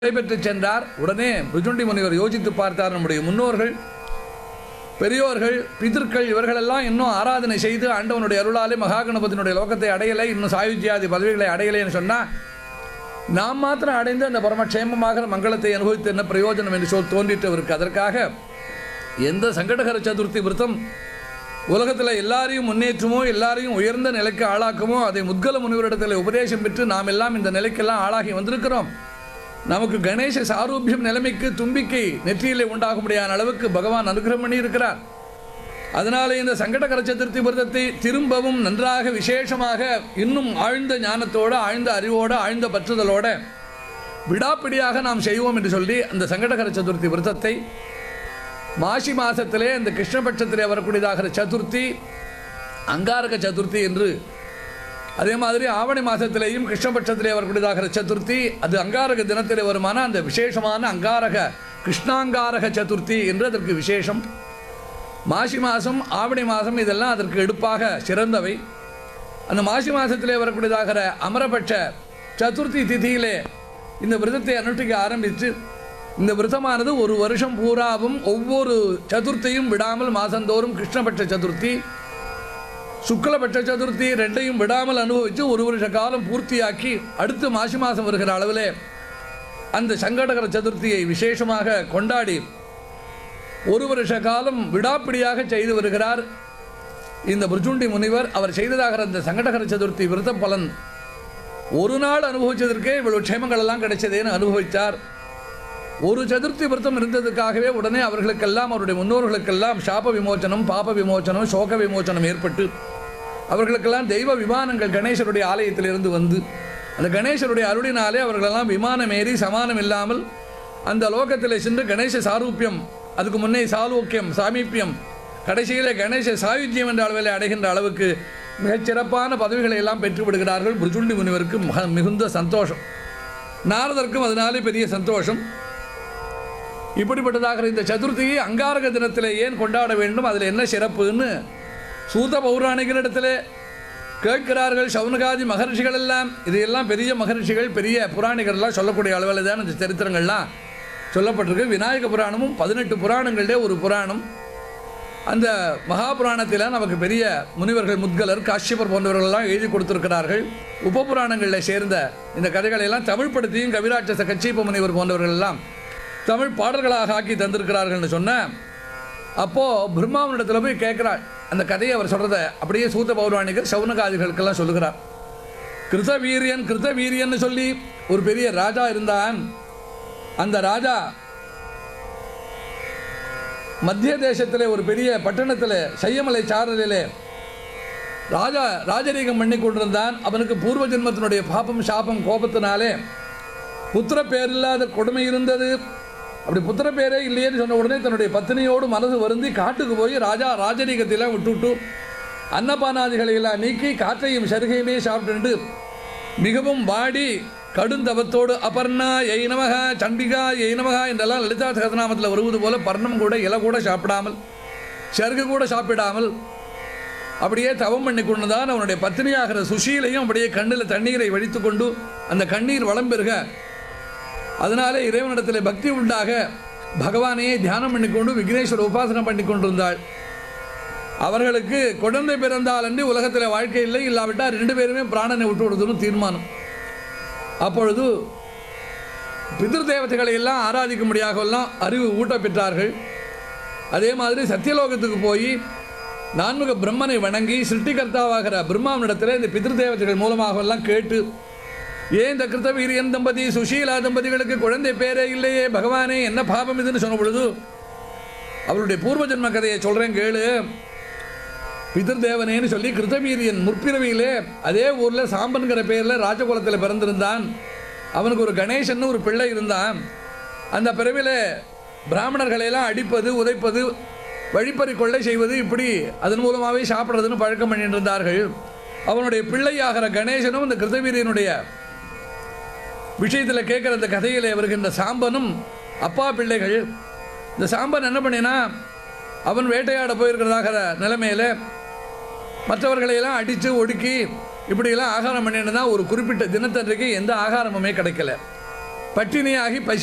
விடைபெற்று சென்றார் உடனே பிருஜுண்டி முனிவர் யோசித்து பார்த்தார் நம்முடைய முன்னோர்கள் பெரியோர்கள் பிதர்கள் இவர்களெல்லாம் இன்னும் ஆராதனை செய்து ஆண்டவனுடைய அருளாலே மகாகணபதியினுடைய லோகத்தை அடையலை இன்னும் சாயுஜ்யாதி பதவிகளை அடையலைன்னு சொன்னால் நாம் மாத்திரம் அடைந்து அந்த பரமக்ஷேமமாக மங்களத்தை அனுபவித்து என்ன பிரயோஜனம் என்று சொல் தோன்றிட்டு அவருக்கு அதற்காக எந்த சங்கடகர சதுர்த்தி விரதம் உலகத்தில் எல்லாரையும் முன்னேற்றுமோ எல்லாரையும் உயர்ந்த நிலைக்கு ஆளாக்குமோ அதை முத்கல முனிவரிடத்தில் உபதேசம் பெற்று நாம் எல்லாம் இந்த நிலைக்கெல்லாம் ஆளாகி வந்திருக்கிறோம் நமக்கு கணேச சாரூபியம் நிலைமைக்கு தும்பிக்கை நெற்றியிலே உண்டாகும்படியான அளவுக்கு பகவான் அனுகிரகம் பண்ணி இருக்கிறார் அதனாலே இந்த சங்கடகர சதுர்த்தி விரதத்தை திரும்பவும் நன்றாக விசேஷமாக இன்னும் ஆழ்ந்த ஞானத்தோடு ஆழ்ந்த அறிவோடு ஆழ்ந்த பற்றுதலோட விடாப்பிடியாக நாம் செய்வோம் என்று சொல்லி அந்த சங்கடகர சதுர்த்தி விரதத்தை மாசி மாசத்திலே இந்த கிருஷ்ணபட்சத்திலே வரக்கூடியதாகிற சதுர்த்தி அங்காரக சதுர்த்தி என்று அதே மாதிரி ஆவணி மாதத்திலேயும் கிருஷ்ணபட்சத்திலே வரக்கூடியதாகிற சதுர்த்தி அது அங்காரக தினத்திலே வருமான அந்த விசேஷமான அங்காரக கிருஷ்ணாங்காரக சதுர்த்தி என்று அதற்கு விசேஷம் மாசி மாதம் ஆவணி மாதம் இதெல்லாம் அதற்கு எடுப்பாக சிறந்தவை அந்த மாசி மாதத்திலே வரக்கூடியதாகிற அமரபட்ச சதுர்த்தி திதியிலே இந்த விரதத்தை அனுஷ்டிக்க ஆரம்பித்து இந்த விரதமானது ஒரு வருஷம் பூராவும் ஒவ்வொரு சதுர்த்தியும் விடாமல் மாதந்தோறும் கிருஷ்ணபட்ச சதுர்த்தி சுக்லபட்ச சதுர்த்தி ரெண்டையும் விடாமல் அனுபவித்து ஒரு வருஷ காலம் பூர்த்தியாக்கி அடுத்து மாசி மாதம் வருகிற அளவிலே அந்த சங்கடகர சதுர்த்தியை விசேஷமாக கொண்டாடி ஒரு வருஷ காலம் விடாப்பிடியாக செய்து வருகிறார் இந்த பிருஜுண்டி முனிவர் அவர் செய்ததாக அந்த சங்கடகர சதுர்த்தி விரத பலன் ஒரு நாள் அனுபவிச்சதற்கே இவ்வளவு க்ஷேமங்கள் எல்லாம் கிடைச்சதேன்னு அனுபவித்தார் ஒரு சதுர்த்தி விரதம் இருந்ததுக்காகவே உடனே அவர்களுக்கெல்லாம் அவருடைய முன்னோர்களுக்கெல்லாம் சாப விமோச்சனம் பாப விமோச்சனம் சோக விமோச்சனம் ஏற்பட்டு அவர்களுக்கெல்லாம் தெய்வ விமானங்கள் கணேசருடைய ஆலயத்திலிருந்து வந்து அந்த கணேசருடைய அருளினாலே அவர்களெல்லாம் விமானம் ஏறி சமானம் இல்லாமல் அந்த லோகத்தில் சென்று கணேச சாரூபியம் அதுக்கு முன்னே சாலூக்கியம் சாமீப்பியம் கடைசியிலே கணேச சாயுஜ்யம் என்ற அளவில் அடைகின்ற அளவுக்கு மிகச்சிறப்பான பதவிகளை எல்லாம் பெற்று விடுகிறார்கள் பிருஜுண்டி முனிவருக்கு மிக மிகுந்த சந்தோஷம் நாரதற்கும் அதனாலே பெரிய சந்தோஷம் இப்படிப்பட்டதாக இந்த சதுர்த்தியை அங்காரக தினத்தில் ஏன் கொண்டாட வேண்டும் அதில் என்ன சிறப்புன்னு சூத பௌராணிகளிடத்தில் கேட்கிறார்கள் சவுனகாதி மகர்ஷிகள் எல்லாம் இதையெல்லாம் பெரிய மகர்ஷிகள் பெரிய புராணிகள் எல்லாம் சொல்லக்கூடிய அளவில் தான் இந்த சரித்திரங்கள்லாம் சொல்லப்பட்டிருக்கு விநாயக புராணமும் பதினெட்டு புராணங்களிலே ஒரு புராணம் அந்த மகாபுராணத்தில் நமக்கு பெரிய முனிவர்கள் முத்கலர் காஷ்யபர் போன்றவர்களெல்லாம் எழுதி கொடுத்திருக்கிறார்கள் உபபுராணங்களில் சேர்ந்த இந்த கதைகளை எல்லாம் தமிழ்படுத்தியும் கவிராட்சச கச்சிப்ப முனிவர் போன்றவர்கள் எல்லாம் தமிழ் பாடல்களாக ஆக்கி தந்திருக்கிறார்கள்னு சொன்ன அப்போது பிரம்மாவனிடத்தில் போய் கேட்குறாள் அந்த கதையை அவர் சொல்கிறத அப்படியே சூத்த பௌராணிகர் சவுனகாதிகளுக்கெல்லாம் சொல்லுகிறார் கிருத வீரியன் கிருத வீரியன்னு சொல்லி ஒரு பெரிய ராஜா இருந்தான் அந்த ராஜா மத்திய தேசத்திலே ஒரு பெரிய பட்டணத்தில் சையமலை சாரலிலே ராஜா ராஜரீகம் பண்ணி கொண்டிருந்தான் அவனுக்கு பூர்வ ஜென்மத்தினுடைய பாப்பம் சாபம் கோபத்தினாலே புத்திர பேர் இல்லாத கொடுமை இருந்தது அப்படி புத்திர பேரே இல்லையேன்னு சொன்ன உடனே தன்னுடைய பத்தினியோடு மனசு வருந்தி காட்டுக்கு போய் ராஜா ராஜரீகத்தையெல்லாம் விட்டுவிட்டு அன்னபானாதிகளை எல்லாம் நீக்கி காற்றையும் சருகையுமே சாப்பிட்டு மிகவும் வாடி கடுந்தவத்தோடு அபர்ணா எய்னமக சண்டிகா எய்னமகா என்றெல்லாம் லலிதா சகதநாமத்தில் வருவது போல பர்ணம் கூட இலை கூட சாப்பிடாமல் சருகு கூட சாப்பிடாமல் அப்படியே தவம் பண்ணி கொண்டுதான் அவனுடைய பத்தினியாகிற சுஷீலையும் அப்படியே கண்ணில் தண்ணீரை வடித்து கொண்டு அந்த கண்ணீர் வளம் பெறுக அதனாலே இறைவனிடத்தில் பக்தி உண்டாக பகவானையே தியானம் பண்ணிக்கொண்டு விக்னேஸ்வர உபாசனம் பண்ணி கொண்டிருந்தாள் அவர்களுக்கு குழந்தை பிறந்தால் அன்றி உலகத்தில் வாழ்க்கை இல்லை இல்லாவிட்டால் ரெண்டு பேருமே பிராணனை விட்டு விடுறதுன்னு தீர்மானம் அப்பொழுது பிதிர் தேவதைகளை எல்லாம் ஆராதிக்கும்படியாக எல்லாம் அறிவு ஊட்ட பெற்றார்கள் அதே மாதிரி சத்தியலோகத்துக்கு போய் நான்முக பிரம்மனை வணங்கி சிருஷ்டிகர்த்தாவாகிற பிரம்மாவனிடத்தில் இந்த பிதிரு தேவதைகள் மூலமாக எல்லாம் கேட்டு ஏன் இந்த கிருத்த வீரியன் தம்பதி சுஷீலா தம்பதிகளுக்கு குழந்தை பேரே இல்லையே பகவானே என்ன பாபம் இதுன்னு சொன்ன பொழுது அவருடைய பூர்வ ஜென்ம கதையை சொல்கிறேன் கேளு பிதிர்தேவனேன்னு சொல்லி கிருத்தவீரியன் முற்பிறவியிலே அதே ஊரில் சாம்பன்கிற பேரில் ராஜகுலத்தில் பிறந்திருந்தான் அவனுக்கு ஒரு கணேசன் ஒரு பிள்ளை இருந்தான் அந்த பிறவியில் பிராமணர்களையெல்லாம் அடிப்பது உதைப்பது வழிப்பறி கொள்ளை செய்வது இப்படி அதன் மூலமாகவே சாப்பிட்றதுன்னு பழக்கம் பண்ணிட்டு இருந்தார்கள் அவனுடைய பிள்ளையாகிற கணேசனும் இந்த கிருத்தவீரியனுடைய விஷயத்தில் கேட்குற அந்த கதையில் வருகின்ற சாம்பனும் அப்பா பிள்ளைகள் இந்த சாம்பன் என்ன பண்ணினா அவன் வேட்டையாட போயிருக்கிறதாக நிலைமையில் மற்றவர்களையெல்லாம் அடித்து ஒடுக்கி இப்படியெல்லாம் ஆகாரம் பண்ணிட்டு தான் ஒரு குறிப்பிட்ட தினத்தன்றைக்கு எந்த ஆகாரமுமே கிடைக்கல பட்டினியாகி பசி